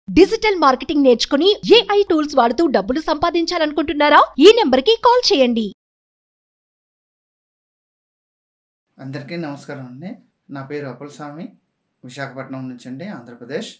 Digital marketing నేర్చుకుని AI tools వాడుతూ డబ్బులు సంపాదించాలనుకుంటున్నారా ఈ నెంబర్ కి కాల్ చేయండి అందరికీ నమస్కారం అండి నా పేరు అప్పుల స్వామి విశాఖపట్నం నుంచి అండి ఆంధ్రప్రదేశ్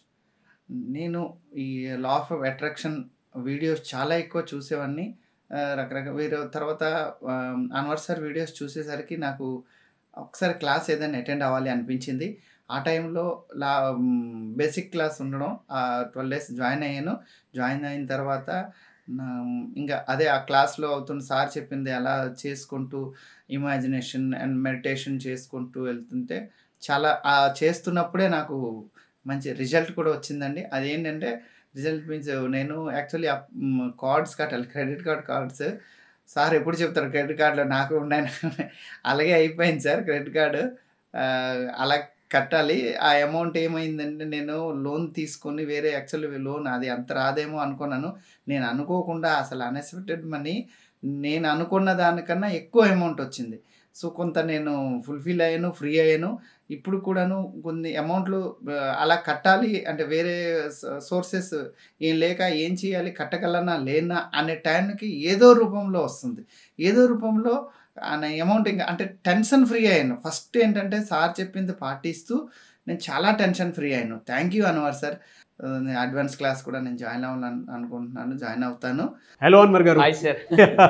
నేను ఈ లా ఆఫ్ అట్రాక్షన్ వీడియోస్ చాలా ఎక్కువ చూసేవాడిని ఆ, రకరకాల వీరు తర్వాత అన్వర్సరీ వీడియోస్ చూసేసరికి నాకు ఒకసారి క్లాస్ ఏదైనా అటెండ్ అవ్వాలి అనిపించింది ఆ టైంలో లా బేసిక్ క్లాస్ ఉండడం ట్వెల్వ్ డేస్ జాయిన్ అయ్యాను జాయిన్ అయిన తర్వాత నా- ఇంకా అదే ఆ క్లాస్లో అవుతున్న సార్ చెప్పింది అలా చేసుకుంటూ ఇమాజినేషన్ అండ్ మెడిటేషన్ చేసుకుంటూ వెళ్తుంటే చాలా ఆ చేస్తున్నప్పుడే నాకు మంచి రిజల్ట్ కూడా వచ్చిందండి అదేంటంటే రిజల్ట్ మీన్స్ నేను యాక్చువల్లీ కార్డ్స్ కట్టాలి క్రెడిట్ కార్డ్ కార్డ్స్ సార్ ఎప్పుడు చెప్తారు క్రెడిట్ కార్డులో నాకు ఉన్నాయి అలాగే అయిపోయింది సార్ క్రెడిట్ కార్డు ఆ, అలా కట్టాలి ఆ అమౌంట్ ఏమైందంటే నేను లోన్ తీసుకొని వేరే యాక్చువల్లీ లోన్ అది అంత రాదేమో అనుకున్నాను నేను అనుకోకుండా అసలు అన్ఎక్స్పెక్టెడ్ మనీ నేను అనుకున్న దానికన్నా ఎక్కువ అమౌంట్ వచ్చింది సో కొంత నేను ఫుల్ఫిల్ అయ్యాను ఫ్రీ అయ్యాను ఇప్పుడు కూడాను కొన్ని అమౌంట్లు ఆ, అలా కట్టాలి అంటే వేరే సోర్సెస్ ఏం లేక ఏం చేయాలి కట్టగలనా లేనా అనే టైంకి ఏదో రూపంలో వస్తుంది ఏదో రూపంలో అనే అమౌంట్ ఇంకా అంటే టెన్షన్ ఫ్రీ అయ్యాను ఫస్ట్ ఏంటంటే సార్ చెప్పింది పాటిస్తూ నేను చాలా టెన్షన్ ఫ్రీ అయ్యాను thank you Anwar sir advance class కూడా నేను జాయిన్ అవ్వాలని అనుకుంటున్నాను జాయిన్ అవుతాను హలో అన్వర్ గారు హాయ్ సార్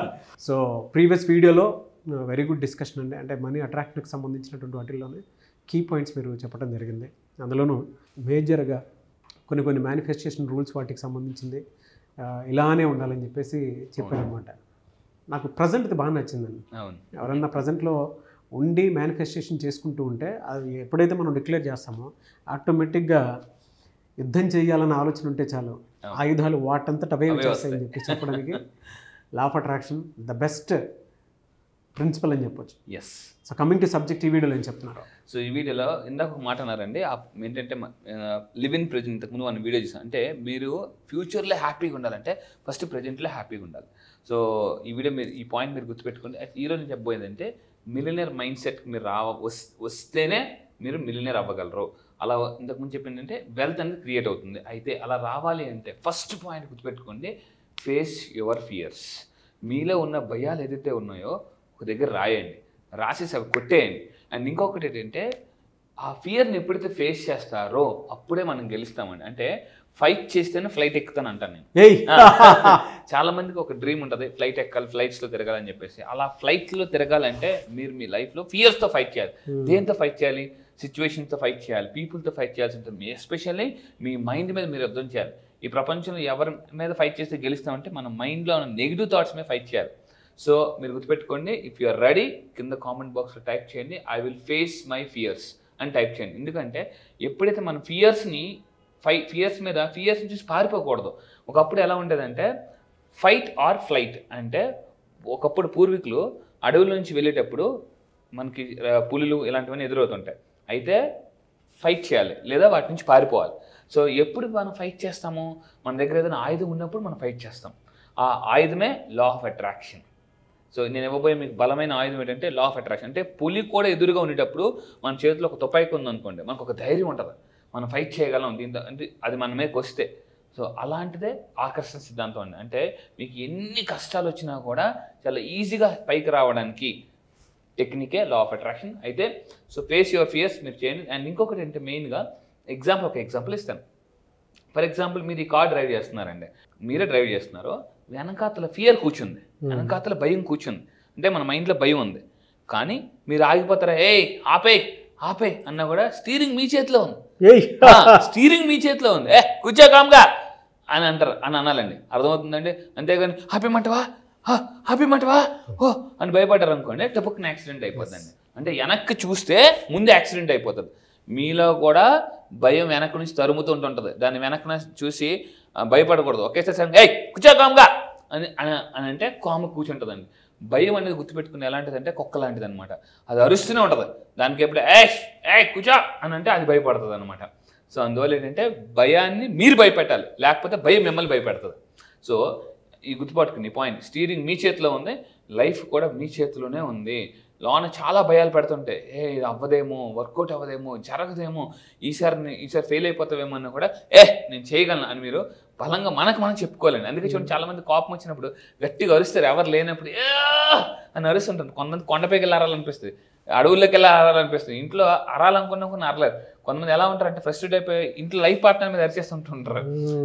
సో ప్రీవియస్ వీడియోలో వెరీ గుడ్ డిస్కషన్ అండి అంటే మనీ అట్రాక్షన్కి సంబంధించినటువంటి వాటిల్లోనే కీ పాయింట్స్ మీరు చెప్పడం జరిగింది అందులోనూ మేజర్గా కొన్ని కొన్ని మేనిఫెస్టేషన్ రూల్స్ వాటికి సంబంధించింది ఆ, ఇలానే ఉండాలని చెప్పేసి చెప్పారనమాట నాకు ప్రజెంట్ ఇది బాగా నచ్చిందండి అవును ఎవరన్నా ప్రజెంట్లో ఉండి మేనిఫెస్టేషన్ చేసుకుంటూ ఉంటే అది ఎప్పుడైతే మనం డిక్లేర్ చేస్తామో ఆటోమేటిక్గా యుద్ధం చేయాలన్న ఆలోచన ఉంటే చాలు అవును. ఆయుధాలు వాటంతట అవే అవే వచ్చేస్తాయని వస్తాయి. చెప్పి చెప్పడానికి law of attraction the best principle అని చెప్పొచ్చు yes so coming to subject ఈ వీడియోలో ఏం చెప్తున్నారు సో ఈ వీడియోలో ఇందాక ఒక మాట అన్నారండి ఆ ఏంటంటే లివ్ ఇన్ ప్రజెంట్ ఇంతకుముందు మనం వీడియో చూసాం అంటే మీరు ఫ్యూచర్లో హ్యాపీగా ఉండాలంటే ఫస్ట్ ప్రజెంట్లో హ్యాపీగా ఉండాలి సో ఈ వీడియో మీరు ఈ పాయింట్ మీరు గుర్తుపెట్టుకోండి అయితే ఈరోజు నేను చెప్పబోయేదంటే మిలినర్ మైండ్ సెట్ మీరు రావ వస్- వస్తేనే మీరు మిలినర్ అవ్వగలరు అలా ఇంతకుముందు చెప్పింది అంటే వెల్త్ అనేది క్రియేట్ అవుతుంది అయితే అలా రావాలి అంటే ఫస్ట్ పాయింట్ గుర్తుపెట్టుకోండి ఫేస్ యువర్ ఫియర్స్ మీలో ఉన్న భయాలు ఏదైతే ఉన్నాయో ఒక దగ్గర రాయండి రాసేసి అవి కొట్టేయండి అండ్ ఇంకొకటి ఏంటంటే ఆ ఫియర్ని ఎప్పుడైతే ఫేస్ చేస్తారో అప్పుడే మనం గెలుస్తామండి అంటే ఫైట్ చేస్తేనే ఫ్లైట్ ఎక్కుతాను అంటాను నేను ఏయ్ చాలా మందికి ఒక డ్రీమ్ ఉంటుంది ఫ్లైట్ ఎక్కాలి ఫ్లైట్స్లో తిరగాలని చెప్పేసి అలా ఫ్లైట్లో తిరగాలంటే మీరు మీ లైఫ్లో ఫియర్స్తో ఫైట్ చేయాలి దేంతో ఫైట్ చేయాలి సిచ్యువేషన్తో ఫైట్ చేయాలి పీపుల్తో ఫైట్ చేయాల్సి ఉంటుంది ఎస్పెషల్లీ మీ మైండ్ మీద మీరు యుద్ధం చేయాలి ఈ ప్రపంచంలో ఎవరి మీద ఫైట్ చేస్తే గెలుస్తామంటే మన మైండ్లో ఉన్న నెగిటివ్ థాట్స్ మీద ఫైట్ చేయాలి సో మీరు గుర్తుపెట్టుకోండి ఇఫ్ యు ఆర్ రెడీ కింద కామెంట్ బాక్స్లో టైప్ చేయండి I will face my fears అని టైప్ చేయండి ఎందుకంటే ఎప్పుడైతే మన ఫియర్స్ని ఫై ఫియర్స్ మీద ఫియర్స్ చూసి పారిపోకూడదు ఒకప్పుడు ఎలా ఉండేదంటే ఫైట్ ఆర్ ఫ్లైట్ అంటే ఒకప్పుడు పూర్వీకులు అడవుల నుంచి వెళ్ళేటప్పుడు మనకి ఆ, పులులు ఇలాంటివన్నీ ఎదురవుతుంటాయి అయితే ఫైట్ చేయాలి లేదా వాటి నుంచి పారిపోవాలి సో ఎప్పుడు మనం ఫైట్ చేస్తాము మన దగ్గర ఏదైనా ఆయుధం ఉన్నప్పుడు మనం ఫైట్ చేస్తాం ఆ ఆయుధమే లా ఆఫ్ అట్రాక్షన్ సో నేను ఇవ్వబోయే మీకు బలమైన ఆయుధం ఏంటంటే లా ఆఫ్ అట్రాక్షన్ అంటే పులి కూడా ఎదురుగా ఉండేటప్పుడు మన చేతిలో ఒక తుపాయికి ఉందనుకోండి మనకు ఒక ధైర్యం ఉంటుంది మనం ఫైట్ చేయగలం దీంతో అంటే అది మన మీదకి వస్తే సో అలాంటిదే ఆకర్షణ సిద్ధాంతం అండి అంటే మీకు ఎన్ని కష్టాలు వచ్చినా కూడా చాలా ఈజీగా పైకి రావడానికి టెక్నికే లా ఆఫ్ అట్రాక్షన్ అయితే సో ఫేస్ యువర్ ఫియర్స్ మీరు చేయండి అండ్ ఇంకొకటి అంటే మెయిన్గా ఎగ్జాంపుల్ ఒక ఎగ్జాంపుల్ ఇస్తాను ఫర్ ఎగ్జాంపుల్ మీరు ఈ కార్ డ్రైవ్ చేస్తున్నారండి మీరే డ్రైవ్ చేస్తున్నారు వెనకాతల ఫియర్ కూర్చుంది వెనకాతల భయం కూర్చుంది అంటే మన మైండ్లో భయం ఉంది కానీ మీరు ఆగిపోతారా ఏయ్ ఆపే ఆపే అన్నా కూడా స్టీరింగ్ మీ చేతిలో ఉంది ఏయ్ ఆ, స్టీరింగ్ మీ చేతిలో ఉంది ఏ కూర్చో కామ్గా అని అంటారు అని అనాలండి అర్థమవుతుందండి అంతేగాని ఆపేమంటవా హా, ఆపేమంటవా ఓ అని భయపడ్డారు అనుకోండి టపుక్కున యాక్సిడెంట్ అయిపోతుందండి అంటే వెనక్కి చూస్తే ముందు యాక్సిడెంట్ అయిపోతుంది మీలో కూడా భయం వెనక్కి నుంచి తరుముతూ ఉంటుంటుంది దాన్ని వెనక్కి చూసి ఆ, భయపడకూడదు ఒకేసారి సడన్ ఏయ్ కూర్చో కామ్గా అని అని- అని అంటే కాము కూర్చుంటుందండి భయం అనేది గుర్తుపెట్టుకుని ఎలాంటిది అంటే కుక్క లాంటిది అనమాట అది అరుస్తూనే ఉంటుంది దానికి ఎప్పుడు ఏ ఏ కూర్చో అని అంటే అది భయపడుతుంది అనమాట సో అందువల్ల ఏంటంటే భయాన్ని మీరు భయపెట్టాలి లేకపోతే భయం మిమ్మల్ని భయపెడుతుంది సో ఈ గుర్తుపట్టుకుని పాయింట్ స్టీరింగ్ మీ చేతిలో ఉంది లైఫ్ కూడా మీ చేతిలోనే ఉంది లోన చాలా భయాలు పెడుతుంటే ఏ ఇది అవ్వదేమో వర్కౌట్ అవ్వదేమో జరగదేమో ఈసారి నే- ఈసారి ఫెయిల్ అయిపోతావేమో అన్న కూడా ఏ నేను చేయగలను అని మీరు బలంగా మనకు మనం చెప్పుకోలేండి అందుకే చూడండి చాలా మంది కోపం వచ్చినప్పుడు గట్టిగా అరుస్తారు ఎవరు లేనప్పుడు "ఏ!" అని అరుస్తుంటారు కొంతమంది కొండపైకి వెళ్ళి అరాలనిపిస్తుంది అడవుల్లోకి వెళ్ళి అరాలనిపిస్తుంది ఇంట్లో అరాలనుకున్నా కొన్ని అరలేరు కొంతమంది ఎలా ఉంటారు అంటే ఫ్రస్ట్రేట్ అయిపోయి ఇంట్లో లైఫ్ పార్ట్నర్ మీద అరిచేస్తుంటుంటారు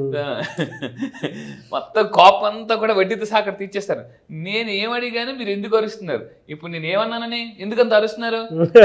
మొత్తం కోపం అంతా కూడా వడ్డీతో సాకర్ తీర్చేస్తారు నేను ఏమడిగాను మీరు ఎందుకు అరుస్తున్నారు ఇప్పుడు నేను ఏమన్నానని ఎందుకంత అరుస్తున్నారు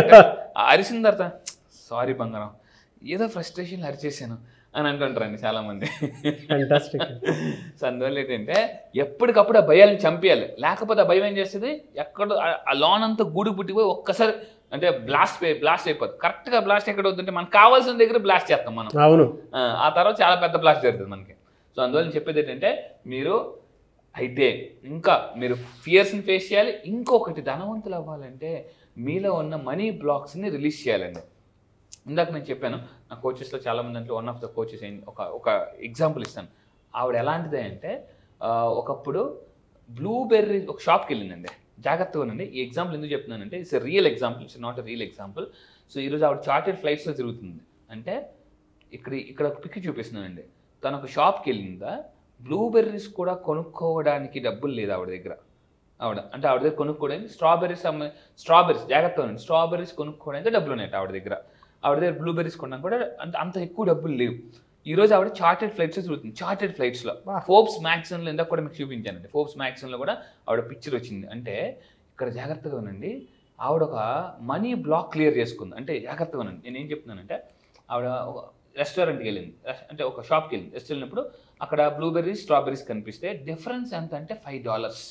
ఆ అరిసిన తర్వాత సారీ బంగారం ఏదో ఫ్రస్ట్రేషన్ అరిచేసాను అని అంటుంటారండి చాలా మంది ఫ్యాంటాస్టిక్ సో అందువల్ల ఏంటంటే ఎప్పటికప్పుడు ఆ భయాలను చంపేయాలి లేకపోతే ఆ భయం ఏం చేస్తుంది ఎక్కడ ఆ- ఆ లోన్ అంతా గూడు పుట్టిపోయి ఒక్కసారి అంటే బ్లాస్ట్ బ్లాస్ట్ అయిపోతుంది కరెక్ట్గా బ్లాస్ట్ ఎక్కడ అవుతుంటే మనకు కావాల్సిన దగ్గర బ్లాస్ట్ చేస్తాం మనం అవును ఆ, ఆ తర్వాత చాలా పెద్ద బ్లాస్ట్ జరుగుతుంది మనకి సో అందువల్ల నేను చెప్పేది ఏంటంటే మీరు అయితే ఇంకా మీరు ఫియర్స్ని ఫేస్ చేయాలి ఇంకొకటి ధనవంతులు అవ్వాలంటే మీలో ఉన్న మనీ బ్లాక్స్ని రిలీజ్ చేయాలండి ఇందాక నేను చెప్పాను నా కోచెస్లో చాలా మంది అంటే వన్ ఆఫ్ ద కోచెస్ ఒక ఒక ఎగ్జాంపుల్ ఇస్తాను ఆవిడ ఎలాంటిది అంటే ఆ, ఒకప్పుడు బ్లూబెర్రీ ఒక షాప్కి వెళ్ళిందండి జాగ్రత్తగా ఉండండి ఈ ఎగ్జాంపుల్ ఎందుకు చెప్తున్నానంటే it's real example it's not real example so ఈరోజు ఆవిడ చార్టెడ్ ఫ్లైట్స్లో తిరుగుతుంది అంటే ఇక్కడ ఇక్కడ ఒక పిక్ చూపిస్తున్నానండి తను ఒక షాప్కి వెళ్ళిందా బ్లూబెర్రీస్ కూడా కొనుక్కోవడానికి డబ్బులు లేదు ఆవిడ దగ్గర ఆవిడ అంటే ఆవిడ దగ్గర కొనుక్కోవడానికి స్ట్రాబెర్రీస్ అమ్మ స్ట్రాబెర్రీస్ జాగ్రత్తగా ఉండండి స్ట్రాబెర్రీస్ కొనుక్కోవడానికి డబ్బులు ఉన్నాయి ఆవిడ దగ్గర ఆవిడ దగ్గర బ్లూబెర్రీస్ కొనడానికి కూడా అంత అంత ఎక్కువ డబ్బులు లేవు ఈ రోజు ఆవిడ చార్టెడ్ ఫ్లైట్స్ తిరుగుతుంది చార్టెడ్ ఫ్లైట్స్లో Wow. ఫోర్బ్స్ మ్యాగ్జిన్లో ఇందాక కూడా మీకు చూపించానండి ఫోర్బ్స్ మ్యాగ్జిన్లో కూడా ఆవిడ పిక్చర్ వచ్చింది అంటే ఇక్కడ జాగ్రత్తగా ఉండండి ఆవిడ ఒక మనీ బ్లాక్ క్లియర్ చేసుకుంది అంటే జాగ్రత్తగా ఉండండి నేను ఏం చెప్తున్నానంటే ఆవిడ ఒక రెస్టారెంట్కి వెళ్ళింది రెస్- అంటే ఒక షాప్కి వెళ్ళింది రెస్ట్ వెళ్ళినప్పుడు అక్కడ బ్లూబెర్రీస్ స్ట్రాబెర్రీస్ కనిపిస్తే డిఫరెన్స్ ఎంత అంటే ఫైవ్ డాలర్స్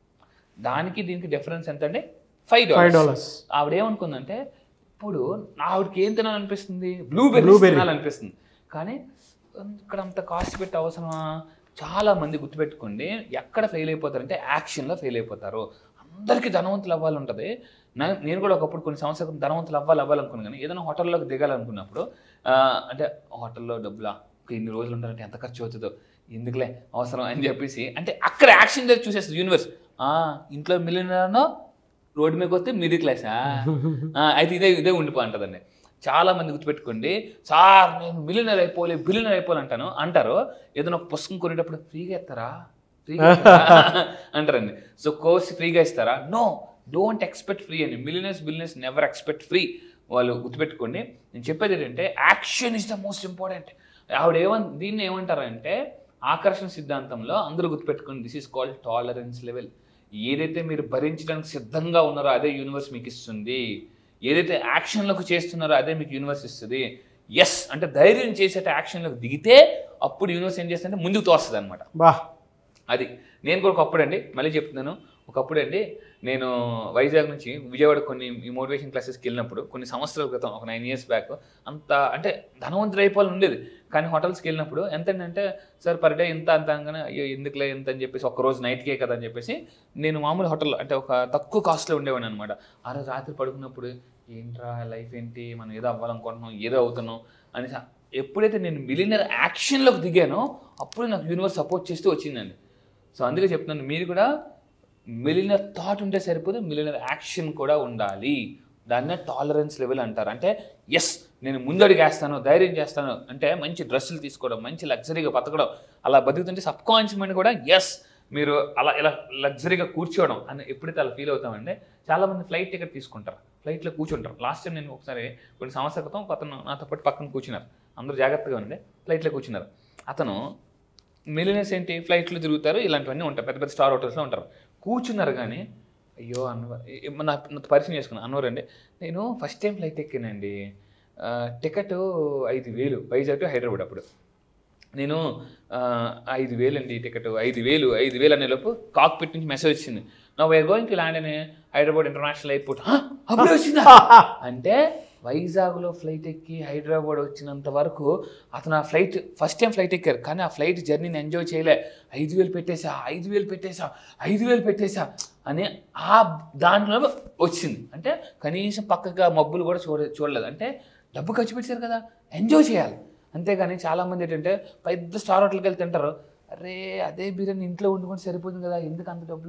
దానికి దీనికి డిఫరెన్స్ ఎంత అంటే ఫైవ్ ఫైవ్ డాలర్స్ డాలర్స్ ఆవిడ ఏమనుకుందంటే ఇప్పుడు ఆవిడకి ఏం తినాలనిపిస్తుంది బ్లూబెర్రీ Blueberry. తినాలనిపిస్తుంది కానీ ఇక్కడ అంత కాస్ట్ పెట్టి అవసరమా చాలా మంది గుర్తుపెట్టుకోండి ఎక్కడ ఫెయిల్ అయిపోతారంటే యాక్షన్లో ఫెయిల్ అయిపోతారు అందరికీ ధనవంతులు అవ్వాలి ఉంటుంది నా- నేను కూడా ఒకప్పుడు కొన్ని సంవత్సరాల క్రితం ధనవంతులు అవ్వాలి అవ్వాలనుకున్నాను కానీ ఏదైనా హోటల్లోకి దిగాలనుకున్నప్పుడు ఆ, అంటే హోటల్లో డబ్బులా ఒక ఇన్ని రోజులు ఉంటారంటే ఎంత ఖర్చు అవుతుందో ఎందుకులే అవసరం అని చెప్పేసి అంటే అక్కడ యాక్షన్ దగ్గర చూసేస్తుంది యూనివర్స్ ఆ, ఇంట్లో మిలియనర్నో రోడ్డు మీదకి వస్తే మిడిల్ క్లాసా ఆ, అయితే ఇదే ఇదే ఉండిపో అంటదండి చాలా మంది గుర్తుపెట్టుకోండి సార్ నేను మిలియనర్ అయిపోలే బిలియనర్ అయిపోలే అంటాను అంటారు ఏదైనా ఒక పుస్తకం కొనేటప్పుడు ఫ్రీగా ఇస్తారా ఫ్రీగా ఇస్తారా? అంటారండి సో కోర్స్ ఫ్రీగా ఇస్తారా నో డోంట్ ఎక్స్పెక్ట్ ఫ్రీ అని millionaires billionaires never expect free వాళ్ళు గుర్తుపెట్టుకోండి నేను చెప్పేది ఏంటంటే action is the most important ఆవిడ ఏమన్ దీన్ని ఏమంటారంటే ఆకర్షణ సిద్ధాంతంలో అందరూ గుర్తుపెట్టుకోండి this is called tolerance level ఏదైతే మీరు భరించడానికి సిద్ధంగా ఉన్నారో అదే యూనివర్స్ మీకు ఇస్తుంది ఏదైతే యాక్షన్లోకి చేస్తున్నారో అదే మీకు యూనివర్స్ ఇస్తుంది ఎస్ అంటే ధైర్యం చేసేట యాక్షన్లోకి దిగితే అప్పుడు యూనివర్స్ ఏం చేస్తుందంటే ముందుకు తోస్తుంది అనమాట బా అది నేను కూడా ఒకప్పుడు అండి మళ్ళీ చెప్తున్నాను ఒకప్పుడు అండి నేను వైజాగ్ నుంచి విజయవాడ కొన్ని ఈ మోటివేషన్ క్లాసెస్కి వెళ్ళినప్పుడు కొన్ని సంవత్సరాల క్రితం ఒక నైన్ ఇయర్స్ బ్యాక్ అంత అంటే ధనవంతుడు అయిపోవాలని ఉండేది కానీ హోటల్స్కి వెళ్ళినప్పుడు ఎంత అంటే సార్ పర్ డే ఇంత అంత అనగానే అయ్యో ఎందుకులే ఇంత అని చెప్పేసి ఒక రోజు నైట్కే కదా అని చెప్పేసి నేను మామూలు హోటల్లో అంటే ఒక తక్కువ కాస్ట్లో ఉండేవాడిని అనమాట ఆ రోజు రాత్రి పడుకున్నప్పుడు ఏంట్రా లైఫ్ ఏంటి మనం ఏదో అవ్వాలనుకుంటున్నాం ఏదో అవుతున్నాం అని ఎప్పుడైతే నేను మిలినర్ యాక్షన్లోకి దిగానో అప్పుడు నాకు యూనివర్స్ సపోర్ట్ చేస్తూ వచ్చిందండి సో అందుకే చెప్తున్నాను మీరు కూడా మిలినర్ థాట్ ఉంటే సరిపోదు మిలినర్ యాక్షన్ కూడా ఉండాలి దాన్నే టాలరెన్స్ లెవెల్ అంటారు అంటే ఎస్ నేను ముందడుగేస్తాను ధైర్యం చేస్తాను అంటే మంచి డ్రెస్సులు తీసుకోవడం మంచి లగ్జరీగా బతకడం అలా బతుకుతుంటే సబ్ కాన్షియస్ మైండ్ కూడా ఎస్ మీరు అలా ఇలా లగ్జరీగా కూర్చోవడం అని ఎప్పుడైతే అలా ఫీల్ అవుతామంటే చాలామంది ఫ్లైట్ టికెట్ తీసుకుంటారు ఫ్లైట్లో కూర్చుంటారు లాస్ట్ టైం నేను ఒకసారి కొన్ని సంవత్సరాల క్రితం ఒక అతను నాతో పాటు పక్కన కూర్చున్నారు అందరూ జాగ్రత్తగా ఉండే ఫ్లైట్లో కూర్చున్నారు అతను మిలినర్స్ ఏంటి ఫ్లైట్లు తిరుగుతారు ఇలాంటివన్నీ ఉంటాయి పెద్ద పెద్ద స్టార్ హోటల్స్లో ఉంటారు కూర్చున్నారు కానీ అయ్యో అన్వర్ ఏ- నా నాతో పరిచయం చేసుకున్నాను అన్వర్ అండి నేను ఫస్ట్ టైం ఫ్లైట్ ఎక్కానండి ఆ, టికెట్ ఐదు వేలు వైజాగ్ టు హైదరాబాద్ అప్పుడు నేను ఆ, ఐదు వేలు అండి టికెట్ ఐదు వేలు ఐదు వేలు అనే లోపు కాక్పిట్ నుంచి మెసేజ్ వచ్చింది నా వేర్ గోయింగ్ టు ల్యాండ్ అని హైదరాబాద్ ఇంటర్నేషనల్ ఎయిర్పోర్ట్ అప్పుడే వచ్చిందా అంటే వైజాగ్లో ఫ్లైట్ ఎక్కి హైదరాబాద్ వచ్చినంత వరకు అతను ఆ ఫ్లైట్ ఫస్ట్ టైం ఫ్లైట్ ఎక్కారు కానీ ఆ ఫ్లైట్ జర్నీని ఎంజాయ్ చేయలే ఐదు వేలు పెట్టేసా ఐదు వేలు పెట్టేసా ఐదు వేలు పెట్టేసా అని ఆ దాంట్లో వచ్చింది అంటే కనీసం పక్కగా మబ్బులు కూడా చూడ చూడలేదు అంటే డబ్బు ఖర్చు పెట్టారు కదా ఎంజాయ్ చేయాలి అంతేగాని చాలామంది ఏంటంటే పెద్ద స్టార్ హోటల్కి వెళ్తే తింటారు అరే అదే బిర్యానీ ఇంట్లో వండుకొని సరిపోతుంది కదా ఎందుకు అంత డబ్బులు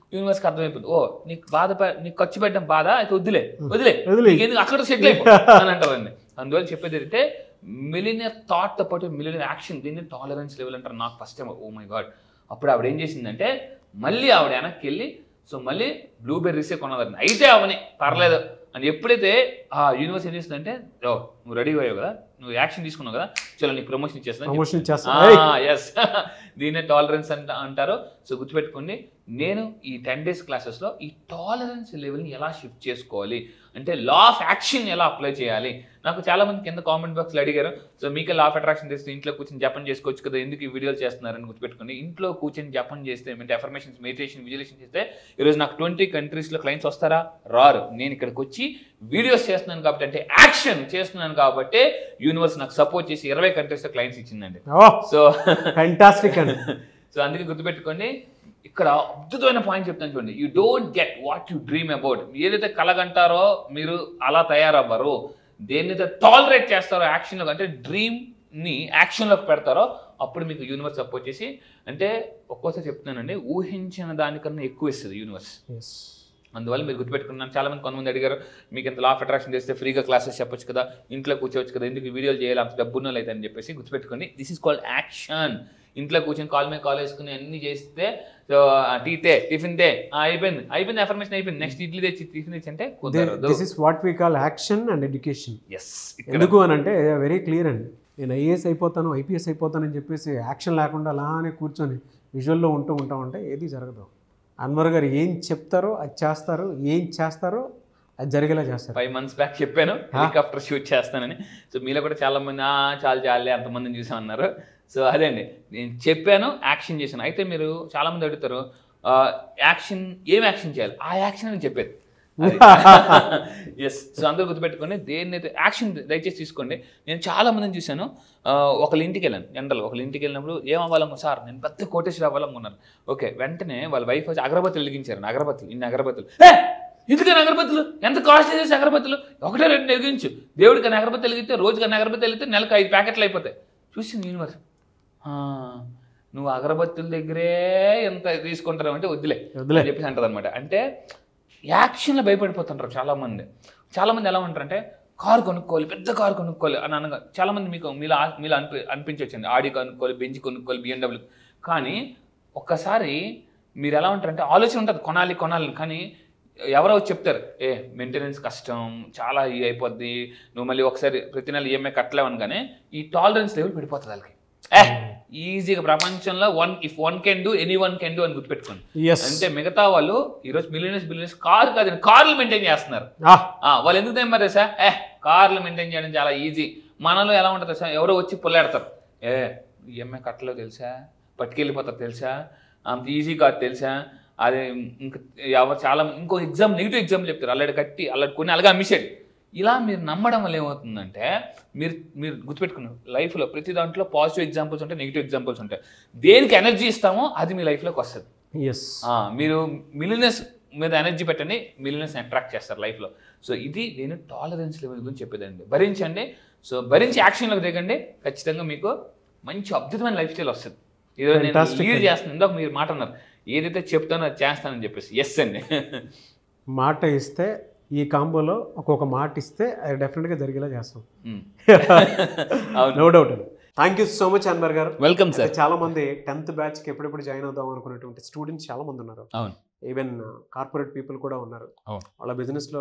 యూనివర్స్కి అర్థమైపోతుంది ఓ నీకు బాధ పె- నీకు ఖర్చు పెట్టడం బాధ అయితే వదిలే వదిలే వదిలేయ్. నీకెందుకు అక్కడ సెటిల్ అయిపో అని అంటారండి అందువల్ల చెప్పేది ఏంటంటే మిలినియర్ థాట్తో పాటు మిలినియర్ యాక్షన్ దీన్ని టాలరెన్స్ లెవెల్ అంటారు నాకు first time oh my god అప్పుడు ఆవిడ ఏం చేసిందంటే మళ్ళీ ఆవిడ వెనక్కి వెళ్ళి సో మళ్ళీ బ్లూబెర్రీసే కొన్నదండి అయితే అవని పర్లేదు అని ఎప్పుడైతే ఆ యూనివర్స్ ఏం చేస్తుందంటే ఓ నువ్వు రెడీ అయ్యావు కదా నువ్వు యాక్షన్ తీసుకున్నావు కదా చలో నీకు ప్రమోషన్ ఇచ్చేస్తాను ప్రమోషన్ చేస్తాను ఎస్ దీన్నే టాలరెన్స్ అంట అంటారు సో గుర్తుపెట్టుకోండి నేను ఈ టెన్ డేస్ క్లాసెస్లో ఈ టాలరెన్స్ లెవెల్ని ఎలా షిఫ్ట్ చేసుకోవాలి అంటే లా ఆఫ్ యాక్షన్ ఎలా అప్లై చేయాలి నాకు చాలా మంది కింద కామెంట్ బాక్స్లో అడిగారు సో మీకే లా ఆఫ్ అట్రాక్షన్ చేస్తే ఇంట్లో కూర్చొని జపం చేసుకోవచ్చు కదా ఎందుకు ఈ వీడియోలు చేస్తున్నారని గుర్తుపెట్టుకోండి ఇంట్లో కూర్చొని జపం చేస్తే అంటే అఫర్మేషన్స్ మెడిటేషన్ విజులేషన్ చేస్తే ఈరోజు నాకు ట్వంటీ కంట్రీస్లో క్లయింట్స్ వస్తారా రారు నేను ఇక్కడికి వచ్చి వీడియోస్ చేస్తున్నాను కాబట్టి అంటే యాక్షన్ చేస్తున్నాను కాబట్టి యూనివర్స్ నాకు సపోర్ట్ చేసి ఇరవై కంట్రీస్లో క్లయింట్స్ ఇచ్చిందండి ఓ సో ఫ్యాంటాస్టిక్ అండి సో అందుకే గుర్తుపెట్టుకోండి ఇక్కడ అద్భుతమైన పాయింట్ చెప్తాను చూడండి you don't get what you dream about ఏదైతే కలగంటారో మీరు అలా తయారవ్వరు దేన్నైతే టాలరేట్ చేస్తారో యాక్షన్లో అంటే డ్రీమ్ని యాక్షన్లోకి పెడతారో అప్పుడు మీకు యూనివర్స్ సపోర్ట్ చేసి అంటే ఒక్కోసారి చెప్తున్నానండి ఊహించిన దానికన్నా ఎక్కువ ఇస్తుంది యూనివర్స్ ఎస్ అందువల్ల మీరు గుర్తుపెట్టుకున్నాను చాలా మంది కొంతమంది అడిగారు మీకు ఇంత లా ఆఫ్ అట్రాక్షన్ చేస్తే ఫ్రీగా క్లాసెస్ చెప్పొచ్చు కదా ఇంట్లో కూర్చోవచ్చు కదా ఎందుకు ఈ వీడియోలు చేయాలి అంత డబ్బున్న అయితే అని చెప్పేసి గుర్తుపెట్టుకోండి దిస్ ఇస్ కాల్డ్ యాక్షన్ ఇంట్లో కూర్చొని కాల్ మీద కాల్ వేసుకుని అన్ని చేస్తే సో టీ తే టిఫిన్ తే ఆ, అయిపోయింది అయిపోయింది అఫర్మేషన్ అయిపోయింది నెక్స్ట్ ఇడ్లీ తెచ్చి టిఫిన్ తెచ్చి అంటే కుదరదు this is what we call action and education yes ఎందుకు అని అంటే వెరీ క్లియర్ అండి నేను ఐఏఎస్ అయిపోతాను ఐపీఎస్ అయిపోతానని చెప్పేసి యాక్షన్ లేకుండా అలానే కూర్చొని విజువల్లో ఉంటూ ఉంటామంటే ఏది జరగదు అన్వర్ గారు ఏం చెప్తారో అది చేస్తారు ఏం చేస్తారో అది జరిగేలా చేస్తారు ఫైవ్ మంత్స్ బ్యాక్ చెప్పాను హెలికాప్టర్ షూట్ చేస్తానని సో మీలో కూడా చాలా మంది "ఆ, చాలు చాలే అంతమందిని చూసామన్నారు సో అదే అండి నేను చెప్పాను యాక్షన్ చేశాను అయితే మీరు చాలా మంది అడుగుతారు యాక్షన్ ఏం యాక్షన్ చేయాలి ఆ యాక్షన్ అని చెప్పేది ఎస్ సో అందరూ గుర్తుపెట్టుకోండి దేన్నైతే యాక్షన్ దయచేసి తీసుకోండి నేను చాలా మందిని చూశాను ఆ, ఒకళ్ళ ఇంటికి వెళ్ళాను జనరల్ ఒకళ్ళ ఇంటికి వెళ్ళినప్పుడు ఏం అవ్వాలమ్మా సార్ నేను పెద్ద కోటేశ్వర అవ్వాలనుకున్నాను ఓకే వెంటనే వాళ్ళ వైఫ్ వచ్చి అగరబత్తులు వెలిగించారు అగరబత్తులు ఇన్ని అగరబత్తులు "ఏ, ఎందుకని అగరబత్తులు ఎంత కాస్ట్ చేసి అగరబత్తులు ఒకటే రెండు వెలిగించు దేవుడికి అన్ని అగరబత్తులు వెలిగితే రోజుకి అన్ని అగరబత్తులు వెలిగితే నెలకు ఐదు ప్యాకెట్లు అయిపోతాయి చూసింది యూనివర్స్ "ఆ, నువ్వు అగరబత్తుల దగ్గరే ఎంత తీసుకుంటారు అంటే వద్దులే వదిలే అని చెప్పేసి అంటది అనమాట అంటే యాక్షన్లో భయపడిపోతుంటారు చాలా మంది చాలా మంది ఎలా ఉంటారంటే కారు కొనుక్కోవాలి పెద్ద కారు కొనుక్కోవాలి అని అనగా చాలా మంది మీకు మీలో ఆ- మీలో అనిపి అనిపించవచ్చండి ఆడి కొనుక్కోవాలి బెంచ్ కొనుక్కోవాలి బిఎండబ్ల్యూ కానీ ఒక్కసారి మీరు ఎలా ఉంటారంటే ఆలోచన ఉంటుంది కొనాలి కొనాలి కానీ ఎవరో వచ్చి చెప్తారు ఏ మెయింటెనెన్స్ కష్టం చాలా ఇది అయిపోద్ది నువ్వు మళ్ళీ ఒకసారి ప్రతి నెల ఈఎంఐ కట్టలేవు అనగానే ఈ టాలరెన్స్ లెవెల్ పడిపోతుంది వాళ్ళకి ఏ ఈజీగా ప్రపంచంలో one if one can do anyone can do అని గుర్తుపెట్టుకోండి ఎస్ అంటే మిగతా వాళ్ళు ఈరోజు మిలియనర్స్ బిలియనర్స్ కారు కాదు కార్లు మెయింటైన్ చేస్తున్నారు ఆ, వాళ్ళు ఎందుకు తెమ్మారు సార్ ఏ కార్లు మెయింటైన్ చేయడం చాలా ఈజీ మనలో ఎలా ఉంటుంది సార్ ఎవరో వచ్చి పుల్లాడతారు ఏ ఈఎంఐ కట్టలేవు తెలుసా పట్టుకెళ్ళిపోతారు తెలుసా అంత ఈజీ కాదు తెలుసా అదే ఇంకా ఎవరు చాలా మంది- ఇంకో ఎగ్జామ్ నెగిటివ్ ఎగ్జామ్ చెప్తారు అల్లడి కట్టి అల్లడి కొన్ని అలాగే అమ్మిసాడు ఇలా మీరు నమ్మడం వల్ల ఏమవుతుందంటే మీరు మీరు గుర్తుపెట్టుకున్నారు లైఫ్లో ప్రతి దాంట్లో పాజిటివ్ ఎగ్జాంపుల్స్ ఉంటాయి నెగిటివ్ ఎగ్జాంపుల్స్ ఉంటాయి దేనికి ఎనర్జీ ఇస్తామో అది మీ లైఫ్లోకి వస్తుంది ఎస్ ఆ, మీరు మిలినెస్ మీద ఎనర్జీ పెట్టండి మిలినెస్ అట్రాక్ట్ చేస్తారు లైఫ్లో సో ఇది నేను టాలరెన్స్ లెవెల్ గురించి చెప్పేదండి భరించండి సో భరించి యాక్షన్లోకి దిగండి ఖచ్చితంగా మీకు మంచి అద్భుతమైన లైఫ్ స్టైల్ వస్తుంది ఏదో నేను Fantastic లీడ్ అండి. చేస్తాను ఇందాక మీరు మాట అన్నారు ఏదైతే చెప్తానో అది చేస్తానని చెప్పేసి ఎస్ అండి మాట ఇస్తే ఈ కాంబోలో ఒక్కొక్క మాట ఇస్తే అది డెఫినెట్గా జరిగేలా చేస్తాం ఉమ్. అవును నో డౌట్ అండి thank you so much Anwar గారు వెల్కమ్ అయితే సార్ చాలా మంది టెన్త్ బ్యాచ్కి ఎప్పుడెప్పుడు జాయిన్ అవుదాం అనుకున్నటువంటి స్టూడెంట్స్ చాలా మంది ఉన్నారు అవును. ఈవెన్ కార్పొరేట్ పీపుల్ కూడా ఉన్నారు అవును. వాళ్ళ బిజినెస్లో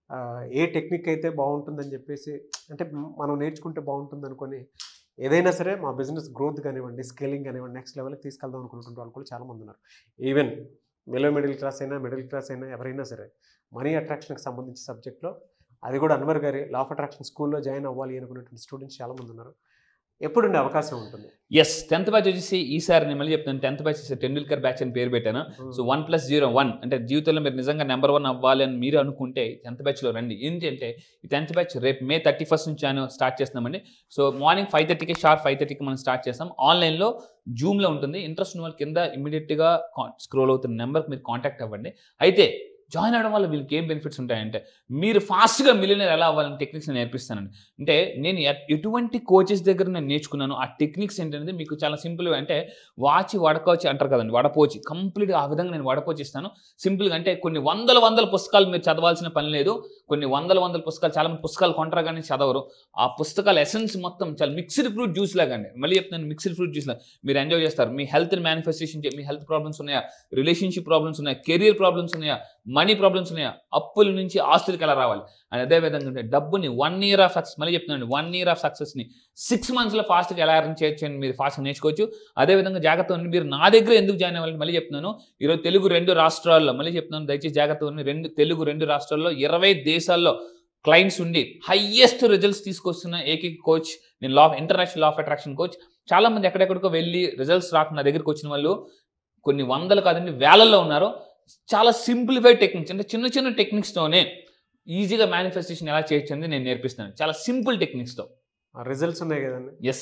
ఏ టెక్నిక్ అయితే బాగుంటుందని చెప్పేసి అంటే మనం నేర్చుకుంటే బాగుంటుంది అనుకొని ఏదైనా సరే మా బిజినెస్ గ్రోత్ కానివ్వండి స్కేలింగ్ కానివ్వండి నెక్స్ట్ లెవెల్కి తీసుకెళ్దాం అనుకుంటున్న వాళ్ళు కూడా చాలా మంది ఉన్నారు ఈవెన్ మిలో మిడిల్ క్లాస్ అయినా మిడిల్ క్లాస్ అయినా ఎవరైనా సరే మనీ అట్రాక్షన్కి సంబంధించిన సబ్జెక్ట్లో అది కూడా అన్వర్ గారి లా ఆఫ్ అట్రాక్షన్ స్కూల్లో జాయిన్ అవ్వాలి అనుకున్నటువంటి స్టూడెంట్స్ చాలా మంది ఉన్నారు ఎప్పుడుండే అవకాశం ఉంటుంది ఎస్ టెన్త్ బ్యాచ్ వచ్చేసి ఈసారి నేను మళ్ళీ చెప్తాను టెన్త్ బ్యాచ్ వచ్చేసి టెండూల్కర్ బ్యాచ్ అని పేరు పెట్టాను so one plus zero one అంటే జీవితంలో మీరు నిజంగా నెంబర్ వన్ అవ్వాలి అని మీరు అనుకుంటే టెన్త్ బ్యాచ్లో రండి ఏంటంటే ఈ టెన్త్ బ్యాచ్ రేపు మే థర్టీ ఫస్ట్ నుంచి ఆయన స్టార్ట్ చేస్తున్నామండి సో మార్నింగ్ ఫైవ్ థర్టీకి షార్ప్ ఫైవ్ థర్టీకి మనం స్టార్ట్ చేస్తాం ఆన్లైన్లో జూమ్లో ఉంటుంది ఇంట్రెస్ట్ ఉన్న వాళ్ళు కింద ఇమీడియట్గా స్క్రోల్ అవుతున్న నెంబర్కి మీరు కాంటాక్ట్ అవ్వండి అయితే జాయిన్ అవ్వడం వల్ల వీళ్ళకి ఏం బెనిఫిట్స్ ఉంటాయంటే మీరు ఫాస్ట్గా మిలియనర్ ఎలా అవ్వాలని టెక్నిక్స్ నేను నేర్పిస్తానండి అంటే నేను ఎ- ఎటువంటి కోచెస్ దగ్గర నేను నేర్చుకున్నాను ఆ టెక్నిక్స్ ఏంటనేది మీకు చాలా సింపుల్గా అంటే వాచి వడకోచి అంటారు కదండి వడపోచి కంప్లీట్గా ఆ విధంగా నేను వడపోచి ఇస్తాను సింపుల్గా అంటే కొన్ని వందల వందల పుస్తకాలు మీరు చదవాల్సిన పని లేదు కొన్ని వందల వందల పుస్తకాలు చాలా మంది పుస్తకాలు కొంటారు కానీ చదవరు ఆ పుస్తకాల ఎసెన్స్ మొత్తం చాలా మిక్స్డ్ ఫ్రూట్ జ్యూస్ లాగా అండి మళ్ళీ చెప్తున్నాను మిక్స్డ్ ఫ్రూట్ జ్యూస్ లాగా మీరు ఎంజాయ్ చేస్తారు మీ హెల్త్ మేనిఫెస్టేషన్ మీ హెల్త్ ప్రాబ్లమ్స్ ఉన్నాయా రిలేషన్షిప్ ప్రాబ్లమ్స్ ఉన్నాయా కెరియర్ ప్రాబ్లమ్స్ ఉన్నాయా మనీ ప్రాబ్లమ్స్ ఉన్నాయా అప్పుల నుంచి ఆస్తులకి ఎలా రావాలి అని అదే విధంగా ఉంటే డబ్బుని వన్ ఇయర్ ఆఫ్ సక్సెస్ మళ్ళీ చెప్తున్నాను వన్ ఇయర్ ఆఫ్ సక్సెస్ని సిక్స్ మంత్స్లో ఫాస్ట్గా ఎలా ఎర్న్ చేయొచ్చు అని మీరు ఫాస్ట్గా నేర్చుకోవచ్చు అదేవిధంగా జాగ్రత్త ఉండి మీరు నా దగ్గర ఎందుకు జాయిన్ అవ్వాలని మళ్ళీ చెప్తున్నాను ఈరోజు తెలుగు రెండు రాష్ట్రాల్లో మళ్ళీ చెప్తున్నాను దయచేసి జాగ్రత్త ఉండి రెండు తెలుగు రెండు రాష్ట్రాల్లో ఇరవై దేశాల్లో క్లయింట్స్ ఉండి హయ్యెస్ట్ రిజల్ట్స్ తీసుకొస్తున్న ఏకైక కోచ్ నేను law international law of attraction coach చాలా మంది ఎక్కడెక్కడికో వెళ్ళి రిజల్ట్స్ రాకుండా నా దగ్గరికి వచ్చిన వాళ్ళు కొన్ని వందలు కాదండి వేలల్లో ఉన్నారు చాలా సింప్లిఫైడ్ టెక్నిక్స్ అంటే చిన్న చిన్న టెక్నిక్స్తోనే ఈజీగా మేనిఫెస్టేషన్ ఎలా చేయొచ్చు అనేది నేను నేర్పిస్తాను చాలా సింపుల్ టెక్నిక్స్తో రిజల్ట్స్ ఉన్నాయి కదండి yes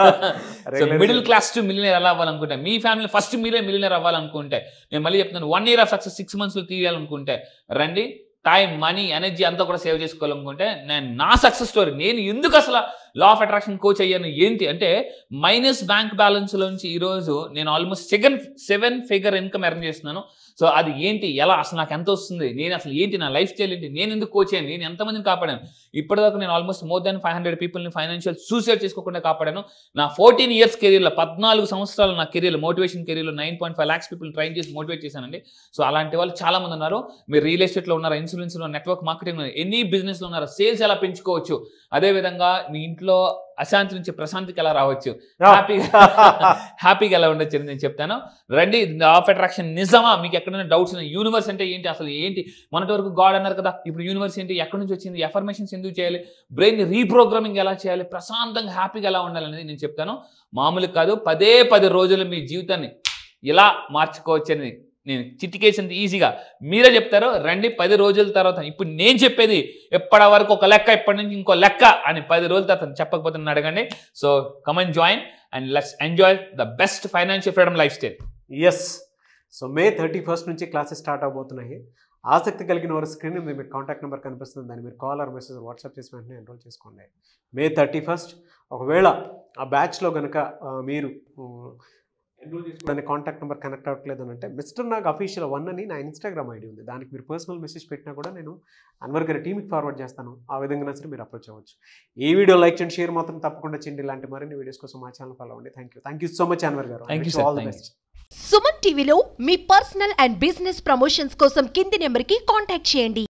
so middle class to millionaire ఎలా అవ్వాలనుకుంటే మీ ఫ్యామిలీ ఫస్ట్ మీరే మిలియనర్ అవ్వాలనుకుంటే నేను మళ్ళీ చెప్తున్నాను one year of success six మంత్స్లో తీయాలనుకుంటే రండి టైం మనీ ఎనర్జీ అంతా కూడా సేవ్ చేసుకోవాలనుకుంటే నేను నా సక్సెస్ స్టోరీ నేను ఎందుకు అసలు లా ఆఫ్ అట్రాక్షన్ కోచ్ అయ్యాను ఏంటి అంటే మైనస్ బ్యాంక్ బ్యాలెన్స్లోంచి ఈరోజు నేను almost second seven figure income earn చేస్తున్నాను సో అది ఏంటి ఎలా అసలు నాకు ఎంత వస్తుంది నేను అసలు ఏంటి నా లైఫ్ స్టైల్ ఏంటి నేను ఎందుకు కోచ్ అయ్యాను నేను ఎంతమందిని కాపాడాను ఇప్పటిదాకా నేను almost more than five hundred పీపుల్ని ఫైనాన్షియల్ సూసైడ్ చేసుకోకుండా కాపాడాను నా ఫోర్టీన్ ఇయర్స్ కెరీర్లో పద్నాలుగు సంవత్సరాలు నా కెరీర్లో మోటివేషన్ కెరీర్లో nine point five lakhs people train చేసి మోటివేట్ చేశానండి సో అలాంటి వాళ్ళు చాలా మంది ఉన్నారు మీరు రియల్ ఎస్టేట్లో ఉన్నారా ఇన్సూరెన్స్లో నెట్వర్క్ మార్కెటింగ్ ఎనీ బిజినెస్లో ఉన్నారా సేల్స్ ఎలా పెంచుకోవచ్చు అదేవిధంగా మీ ఇంట్లో అశాంతి నుంచి ప్రశాంతికి ఎలా రావచ్చు హ్యాపీగా హ్యాపీగా ఎలా ఉండొచ్చు అని నేను చెప్తాను రండి ఆఫ్ అట్రాక్షన్ నిజమా మీకు ఎక్కడైనా డౌట్స్ ఉన్నాయి యూనివర్స్ అంటే ఏంటి అసలు ఏంటి మొన్నటి వరకు గాడ్ అన్నారు కదా ఇప్పుడు యూనివర్స్ ఏంటి ఎక్కడి నుంచి వచ్చింది ఎఫర్మేషన్స్ ఎందుకు చేయాలి బ్రెయిన్ రీప్రోగ్రామింగ్ ఎలా చేయాలి ప్రశాంతంగా హ్యాపీగా ఎలా ఉండాలి అనేది నేను చెప్తాను మామూలు కాదు పదే పది రోజులు మీ జీవితాన్ని ఇలా మార్చుకోవచ్చు అని నేను చిటికేసింది ఈజీగా మీరే చెప్తారు రండి పది రోజుల తర్వాత ఇప్పుడు నేను చెప్పేది ఎప్పటి వరకు ఒక లెక్క ఇప్పటి నుంచి ఇంకో లెక్క అని పది రోజుల తర్వాత చెప్పకపోతే నన్ను అడగండి so come on join and let's enjoy the best financial freedom lifestyle yes so May thirty first నుంచి క్లాసెస్ స్టార్ట్ అవబోతున్నాయి ఆసక్తి కలిగిన వారి స్క్రీన్ మీద మీకు కాంటాక్ట్ నెంబర్ కనిపిస్తుంది దాన్ని మీరు కాల్ ఆర్ మెసేజ్ వాట్సాప్ చేసి వెంటనే ఎన్రోల్ చేసుకోండి మే థర్టీ ఫస్ట్ ఒకవేళ ఆ బ్యాచ్లో కనుక మీరు ఎన్రోల్ చేసుకోవడానికి కాంటాక్ట్ నెంబర్ కనెక్ట్ అవ్వట్లేదు అని అంటే మిస్టర్ నాగ్ అఫీషియల్ వన్ అని నా ఇన్స్టాగ్రామ్ ఐడి ఉంది దానికి మీరు పర్సనల్ మెసేజ్ పెట్టినా కూడా నేను అన్వర్ గారి టీమ్కి ఫార్వర్డ్ చేస్తాను ఆ విధంగా సరే మీరు అప్రోచ్ అవ్వచ్చు ఈ వీడియో లైక్ చేయండి షేర్ మాత్రం తప్పకుండా చేయండి ఇలాంటి మరిన్ని వీడియోస్ కోసం మా ఛానల్ ఫాలో అవ్వండి thank you thank you so much Anwar గారు Thank you, Wish sir. all the Thank best. Suman టీవీలో మీ పర్సనల్ అండ్ బిజినెస్ ప్రమోషన్స్ కోసం కింది నెంబర్కి కాంటాక్ట్ చేయండి